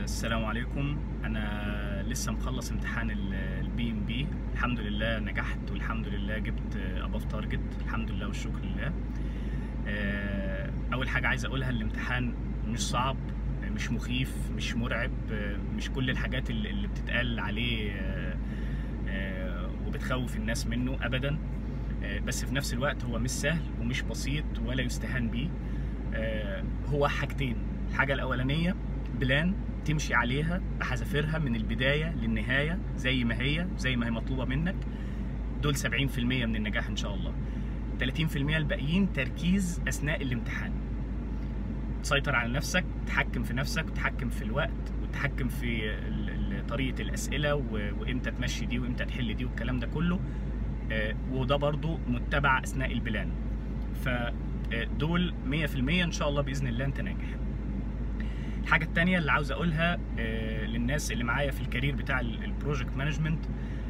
السلام عليكم انا لسه مخلص امتحان البي ام بي الحمد لله نجحت والحمد لله جبت اباف تارجت الحمد لله والشكر لله آه، اول حاجه عايز اقولها الامتحان مش صعب مش مخيف مش مرعب آه، مش كل الحاجات اللي اللي بتتقال عليه آه، آه، وبتخوف الناس منه ابدا آه، بس في نفس الوقت هو مش سهل ومش بسيط ولا يستهان بيه آه، هو حاجتين الحاجه الاولانيه بلان تمشي عليها بحذافيرها من البدايه للنهايه زي ما هي زي ما هي مطلوبه منك دول 70% من النجاح ان شاء الله 30% الباقيين تركيز اثناء الامتحان تسيطر على نفسك تحكم في نفسك وتحكم في الوقت وتحكم في ال- ال- طريقه الاسئله و- وامتى تمشي دي وامتى تحل دي والكلام ده كله آه، وده برضو متبع اثناء البلان فدول 100% ان شاء الله باذن الله انت ناجح الحاجه التانية اللي عاوز اقولها آه، للناس اللي معايا في الكارير بتاع البروجكت مانجمنت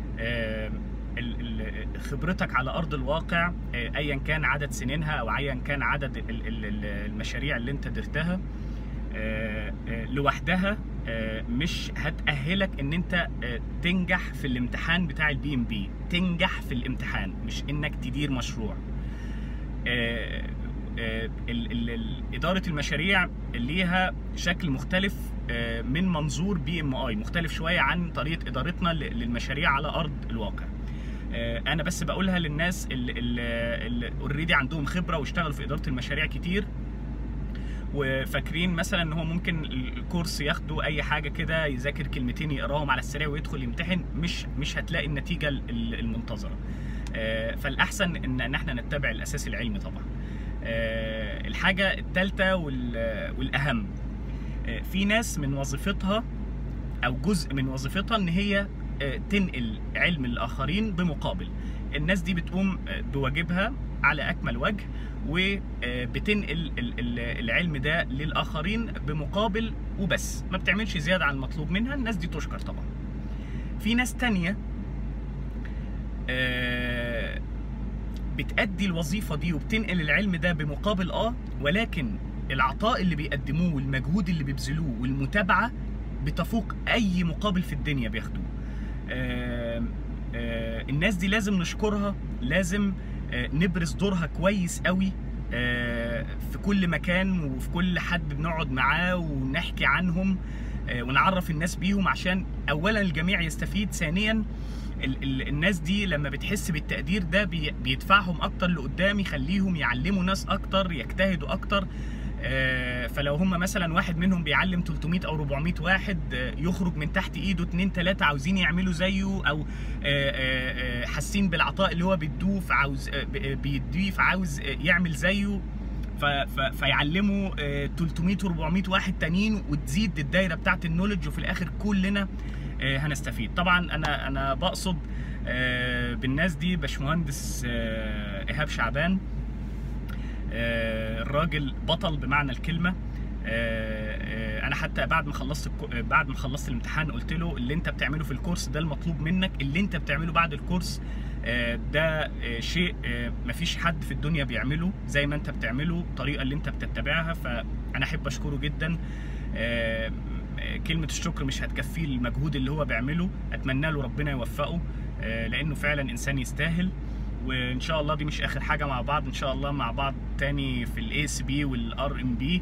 خبرتك على ارض الواقع آه، ايا كان عدد سنينها او ايا كان عدد ال- ال- ال- المشاريع اللي انت درتها آه، آه، لوحدها آه، مش هتأهلك ان انت آه، تنجح في الامتحان بتاع البي ام بي تنجح في الامتحان مش انك تدير مشروع آه، آه، ال- ال- ال- إدارة المشاريع ليها شكل مختلف آه، من منظور بي ام اي مختلف شوية عن طريقة إدارتنا ل- للمشاريع على أرض الواقع آه، أنا بس بقولها للناس اللي اوريدي عندهم خبرة واشتغلوا في إدارة المشاريع كتير وفاكرين مثلا ان هو ممكن الكورس ياخده اي حاجه كده يذاكر كلمتين يقراهم على السريع ويدخل يمتحن مش مش هتلاقي النتيجه ال- ال- المنتظره آه، فالاحسن ان ان احنا نتبع الاساس العلمي طبعا آه، الحاجه الثالثه والاهم آه، في ناس من وظيفتها او جزء من وظيفتها ان هي آه، تنقل علم الاخرين بمقابل الناس دي بتقوم آه، بواجبها على اكمل وجه وبتنقل ال- ال- العلم ده للاخرين بمقابل وبس ما بتعملش زياده عن المطلوب منها الناس دي تشكر طبعا في ناس تانية آه، بتأدي الوظيفة دي وبتنقل العلم ده بمقابل اه ولكن العطاء اللي بيقدموه والمجهود اللي بيبذلوه والمتابعة بتفوق أي مقابل في الدنيا بياخدوه آه، آه، الناس دي لازم نشكرها لازم آه، نبرز دورها كويس قوي آه، في كل مكان وفي كل حد بنقعد معاه ونحكي عنهم آه، ونعرف الناس بيهم عشان اولا الجميع يستفيد ثانيا ال- ال- الناس دي لما بتحس بالتقدير ده بي- بيدفعهم اكتر لقدام يخليهم يعلموا ناس اكتر يجتهدوا اكتر آه، فلو هم مثلا واحد منهم بيعلم 300 او 400 واحد آه، يخرج من تحت ايده اتنين تلاته عاوزين يعملوا زيه او آه، آه، آه، حاسين بالعطاء اللي هو بيدوه فعاوز آه، ب- بيديه فعاوز آه، يعمل زيه ف- ف- فيعلموا آه، 300 و400 واحد تانيين وتزيد الدايره بتاعت النولج وفي الاخر كلنا آه، هنستفيد طبعا انا انا بقصد آه، بالناس دي باشمهندس آه، ايهاب شعبان آه، الراجل بطل بمعنى الكلمه آه، آه، انا حتى بعد ما خلصت الكو- آه، بعد ما خلصت الامتحان قلت له اللي انت بتعمله في الكورس ده المطلوب منك اللي انت بتعمله بعد الكورس آه، ده آه، شيء آه، مفيش حد في الدنيا بيعمله زي ما انت بتعمله الطريقه اللي انت بتتبعها فانا احب اشكره جدا آه، آه، كلمه الشكر مش هتكفيه المجهود اللي هو بيعمله اتمنى له ربنا يوفقه آه، لانه فعلا انسان يستاهل وان شاء الله دي مش اخر حاجه مع بعض ان شاء الله مع بعض تاني في الاي اس بي والار ام بي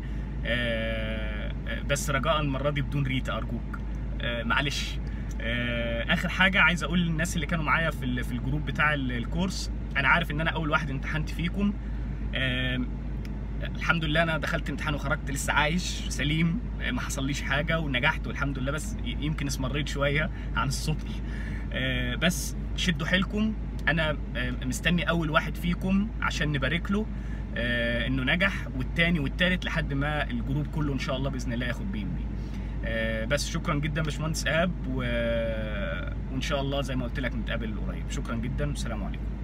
بس رجاء المره دي بدون ريتا ارجوك آه، معلش آه، اخر حاجه عايز اقول للناس اللي كانوا معايا في ال- في الجروب بتاع ال- الكورس انا عارف ان انا اول واحد امتحنت فيكم آه، الحمد لله انا دخلت امتحان وخرجت لسه عايش سليم آه، ما حصليش حاجه ونجحت والحمد لله بس ي- يمكن اسمريت شويه عن الصبح آه، بس شدوا حيلكم انا آه، مستني اول واحد فيكم عشان نبارك له آه، انه نجح والتاني والتالت لحد ما الجروب كله ان شاء الله باذن الله ياخد بي ام بي بس شكرا جدا باشمهندس ايهاب و... وان شاء الله زي ما قلت لك نتقابل قريب شكرا جدا والسلام عليكم